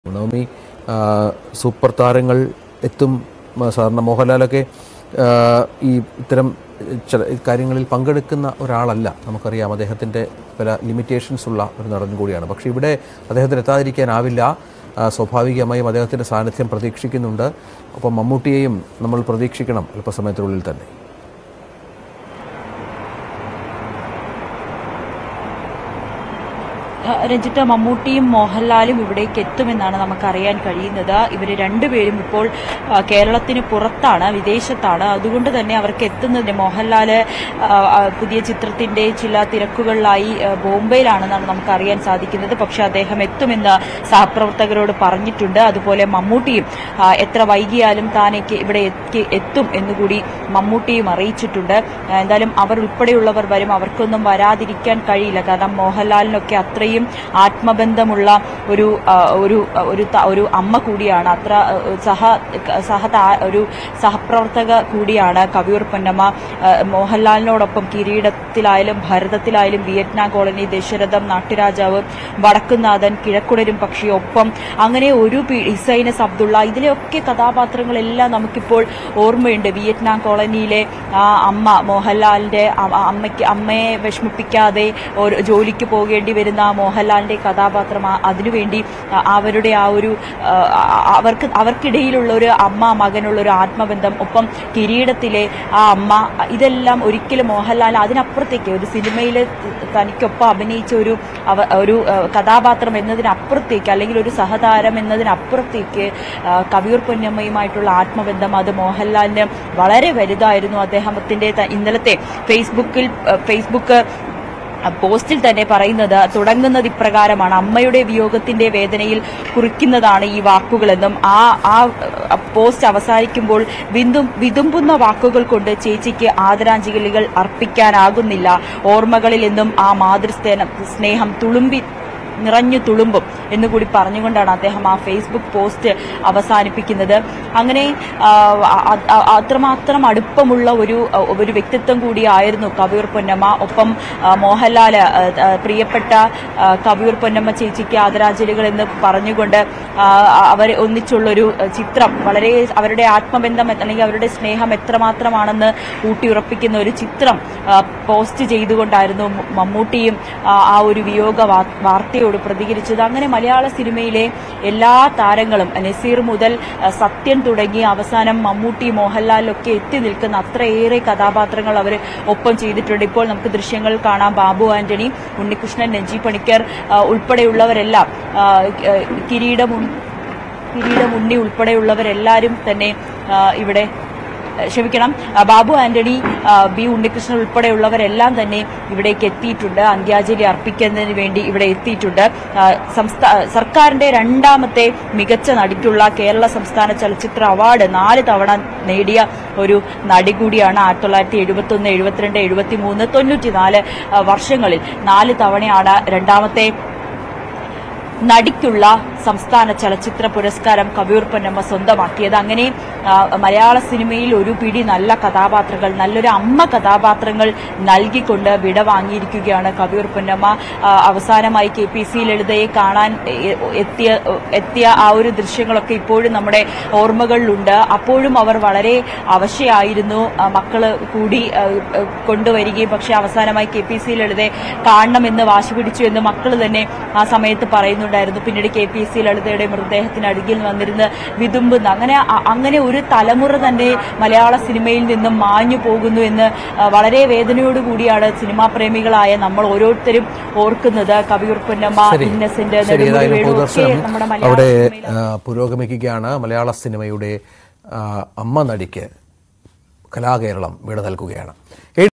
നവമി ആ, സൂപ്പർ താരങ്ങൾ എത്തും ആ, സാധാരണ മോഹൻലാലൊക്കെ ആ, ഈ ഇത്തരം ചില കാര്യങ്ങളിൽ പങ്കെടുക്കുന്ന ഒരാളല്ല നമുക്കറിയാം അദ്ദേഹത്തിൻ്റെ പല ലിമിറ്റേഷൻസ് ഉള്ള ഒരു നടൻ കൂടിയാണ് പക്ഷേ ഇവിടെ അദ്ദേഹത്തിന് എത്താതിരിക്കാനാവില്ല ആ, സ്വാഭാവികമായും അദ്ദേഹത്തിൻ്റെ സാന്നിധ്യം പ്രതീക്ഷിക്കുന്നുണ്ട് ഒപ്പം മമ്മൂട്ടിയെയും നമ്മൾ പ്രതീക്ഷിക്കണം അല്പസമയത്തിനുള്ളിൽ തന്നെ അഹ് രഞ്ജിത്ത് മമ്മൂട്ടിയും മോഹൻലാലും ഇവിടേക്ക് എത്തുമെന്നാണ് നമുക്ക് അറിയാൻ കഴിയുന്നത് ഇവർ രണ്ടുപേരും ഇപ്പോൾ അഹ് കേരളത്തിന് പുറത്താണ് വിദേശത്താണ് അതുകൊണ്ട് തന്നെ അവർക്ക് എത്തുന്നതിന് മോഹൻലാല് അഹ് അഹ് പുതിയ ചിത്രത്തിന്റെ ചില തിരക്കുകളിലായി അഹ് ബോംബെയിലാണെന്നാണ് നമുക്ക് അറിയാൻ സാധിക്കുന്നത് പക്ഷെ അദ്ദേഹം എത്തുമെന്ന് സഹപ്രവർത്തകരോട് പറഞ്ഞിട്ടുണ്ട് അതുപോലെ മമ്മൂട്ടിയും അഹ് എത്ര വൈകിയാലും താനേക്ക് ഇവിടെ എത്തി- എത്തും എന്നുകൂടി മമ്മൂട്ടിയും അറിയിച്ചിട്ടുണ്ട് അഹ് എന്തായാലും അവർ ഉൾപ്പെടെയുള്ളവർ വരും അവർക്കൊന്നും വരാതിരിക്കാൻ കഴിയില്ല കാരണം മോഹൻലാലിനൊക്കെ അത്രയും ആത്മബന്ധമുള്ള ഒരു ആ, ഒരു ഒരു ത- ഒരു അമ്മ കൂടിയാണ് അത്ര ആ, സഹ സഹ താ- ഒരു സഹപ്രവർത്തക കൂടിയാണ് കവിയൂർ പൊന്നമ്മ ആ, മോഹൻലാലിനോടൊപ്പം കിരീടത്തിലായാലും ഭരതത്തിലായാലും വിയറ്റ്നാം കോളനി ദശരഥം നാട്ടുരാജാവ് വടക്കുന്നാഥൻ കിഴക്കുടരും പക്ഷി ഒപ്പം അങ്ങനെ ഒരു പി- ഇസൈനസ് അബ്ദുള്ള ഇതിലെയൊക്കെ കഥാപാത്രങ്ങളെല്ലാം നമുക്കിപ്പോൾ ഓർമ്മയുണ്ട് വിയറ്റ്നാം കോളനിയിലെ ആ അമ്മ മോഹൻലാലിന്റെ അ- അ- അമ്മയ്ക്ക് അമ്മയെ വിഷമിപ്പിക്കാതെ ഒരു ജോലിക്ക് പോകേണ്ടി വരുന്ന ആ മോഹൻലാലിന്റെ കഥാപാത്രം ആ- അതിനുവേണ്ടി അ- അവരുടെ ആ ഒരു ആ, അ- അവർക്ക് അവർക്കിടയിലുള്ള ഒരു അമ്മ മകനുള്ള ഒരു ആത്മബന്ധം ഒപ്പം കിരീടത്തിലെ ആ അമ്മ ഇതെല്ലാം ഒരിക്കലും മോഹൻലാൽ അതിനപ്പുറത്തേക്ക് ഒരു സിനിമയിൽ തനിക്കൊപ്പം അഭിനയിച്ച ഒരു അവ- ഒരു ആ, കഥാപാത്രം എന്നതിനപ്പുറത്തേക്ക് അല്ലെങ്കിൽ ഒരു സഹതാരം എന്നതിനപ്പുറത്തേക്ക് ആ, കവിയൂർ പൊന്നമ്മയുമായിട്ടുള്ള ആത്മബന്ധം അത് മോഹൻലാലിന് വളരെ വലുതായിരുന്നു അദ്ദേഹത്തിന്റെ ത- ഇന്നലത്തെ ഫേസ്ബുക്കിൽ ആ, ഫേസ്ബുക്ക് പോസ്റ്റിൽ തന്നെ പറയുന്നത് തുടങ്ങുന്നത് ഇപ്രകാരമാണ് അമ്മയുടെ വിയോഗത്തിന്റെ വേദനയിൽ കുറിക്കുന്നതാണ് ഈ വാക്കുകളെന്നും ആ ആ അഹ്, പോസ്റ്റ് അവസാനിക്കുമ്പോൾ വിന്തും വിതുമ്പുന്ന വാക്കുകൾ കൊണ്ട് ചേച്ചിക്ക് ആദരാഞ്ജലികൾ അർപ്പിക്കാനാകുന്നില്ല ഓർമ്മകളിൽ നിന്നും ആ മാതൃസ്നേഹം സ്നേഹം തുളുമ്പി നിറഞ്ഞു തുളുമ്പും എന്നുകൂടി പറഞ്ഞുകൊണ്ടാണ് അദ്ദേഹം ആ ഫേസ്ബുക്ക് പോസ്റ്റ് അവസാനിപ്പിക്കുന്നത് അങ്ങനെ ആ, അ- അ- അത്രമാത്രം അടുപ്പമുള്ള ഒരു ഒരു വ്യക്തിത്വം കൂടിയായിരുന്നു കവിയൂർ പൊന്നമ്മ ഒപ്പം ആ, മോഹൻലാൽ ആ, ആ, പ്രിയപ്പെട്ട ആ, കവിയൂർ പൊന്നമ്മ ചേച്ചിക്ക് ആദരാഞ്ജലികൾ എന്ന് പറഞ്ഞുകൊണ്ട് ആ, അവർ ഒന്നിച്ചുള്ളൊരു ചിത്രം വളരെ അവരുടെ ആത്മബന്ധം അല്ലെങ്കിൽ അവരുടെ സ്നേഹം എത്രമാത്രമാണെന്ന് ഊട്ടിയുറപ്പിക്കുന്ന ഒരു ചിത്രം ആ, പോസ്റ്റ് ചെയ്തുകൊണ്ടായിരുന്നു മ- മമ്മൂട്ടിയും ആ, ആ ഒരു വിയോഗ വാ- വാർത്തയോട് പ്രതികരിച്ചത് അങ്ങനെ മലയാള സിനിമയിലെ എല്ലാ താരങ്ങളും നസീർ മുതൽ ആ, സത്യൻ തുടങ്ങി അവസാനം മമ്മൂട്ടി മോഹൻലാലിലൊക്കെ എത്തി നിൽക്കുന്ന അത്രയേറെ കഥാപാത്രങ്ങൾ അവർ ഒപ്പം ചെയ്തിട്ടുണ്ട് ഇപ്പോൾ നമുക്ക് ദൃശ്യങ്ങൾ കാണാം ബാബു ആന്റണി ഉണ്ണികൃഷ്ണൻ നജി പണിക്കർ ആ, ഉൾപ്പെടെയുള്ളവരെല്ലാം ആ, ആ, കിരീടം ഉൺ- കിരീടം ഉണ്ണി ഉൾപ്പെടെയുള്ളവരെല്ലാവരും തന്നെ ആ, ഇവിടെ ആ, ക്ഷമിക്കണം ആ, ബാബു ആന്റണി ആ, ബി ഉണ്ണികൃഷ്ണൻ ഉൾപ്പെടെയുള്ളവരെല്ലാം തന്നെ ഇവിടേക്ക് എത്തിയിട്ടുണ്ട് അന്ത്യാഞ്ജലി അർപ്പിക്കുന്നതിന് വേണ്ടി ഇവിടെ എത്തിയിട്ടുണ്ട് ആ, സംസ്ഥാ സർക്കാരിന്റെ രണ്ടാമത്തെ മികച്ച നടിക്കുള്ള കേരള സംസ്ഥാന ചലച്ചിത്ര അവാർഡ് നാല് തവണ നേടിയ ഒരു നടി കൂടിയാണ് ആയിരത്തി തൊള്ളായിരത്തി എഴുപത്തി ഒന്ന് എഴുപത്തിരണ്ട് എഴുപത്തി മൂന്ന് തൊണ്ണൂറ്റിനാല് ആ, വർഷങ്ങളിൽ നാല് തവണയാണ് രണ്ടാമത്തെ നടിക്കുള്ള സംസ്ഥാന ചലച്ചിത്ര പുരസ്കാരം കവിയൂർ പൊന്നമ്മ സ്വന്തമാക്കിയത് അങ്ങനെ ആ, മലയാള സിനിമയിൽ ഒരു പിടി നല്ല കഥാപാത്രങ്ങൾ നല്ലൊരു അമ്മ കഥാപാത്രങ്ങൾ നൽകിക്കൊണ്ട് വിട വാങ്ങിയിരിക്കുകയാണ് കവിയൂർ പൊന്നമ്മ ആ, അവസാനമായി കെ പി സി ലളിതയെ കാണാൻ എ- എത്തിയ എത്തിയ ആ ഒരു ദൃശ്യങ്ങളൊക്കെ ഇപ്പോഴും നമ്മുടെ ഓർമ്മകളിലുണ്ട് അപ്പോഴും അവർ വളരെ അവശയായിരുന്നു ആ, മക്കള് കൂടി ആ, ആ, കൊണ്ടുവരികയും പക്ഷേ അവസാനമായി കെ പി സി ലളിതയെ കാണണമെന്ന് വാശി പിടിച്ചു എന്ന് മക്കൾ തന്നെ ആ സമയത്ത് പറയുന്നുണ്ടായിരുന്നു പിന്നീട് കെ പി സി ലളിതയുടെ മൃതദേഹത്തിന് അടികിൽ വന്നിരുന്ന് വിതുമ്പുന്ന അങ്ങനെ അ- അങ്ങനെ ഒരു തലമുറ തന്നെ മലയാള സിനിമയിൽ നിന്നും മാഞ്ഞു പോകുന്നു എന്ന് ആ, വളരെ വേദനയോടുകൂടിയാണ് സിനിമാ പ്രേമികളായ നമ്മൾ ഓരോരുത്തരും ഓർക്കുന്നത് കവിയൂർ പൊന്നമ്മ ശരി ഇന്നസെന്റ് ശരി നെടുമുടി ഏതായാലും വേണു ഒക്കെ പൊതുദർശനം നമ്മുടെ മലയാള അവിടെ സിനിമയിൽ ആ, പുരോഗമിക്കുകയാണ് മലയാള സിനിമയുടെ ആ, അമ്മ നടിക്ക് കലാകേരളം വിട നൽകുകയാണ്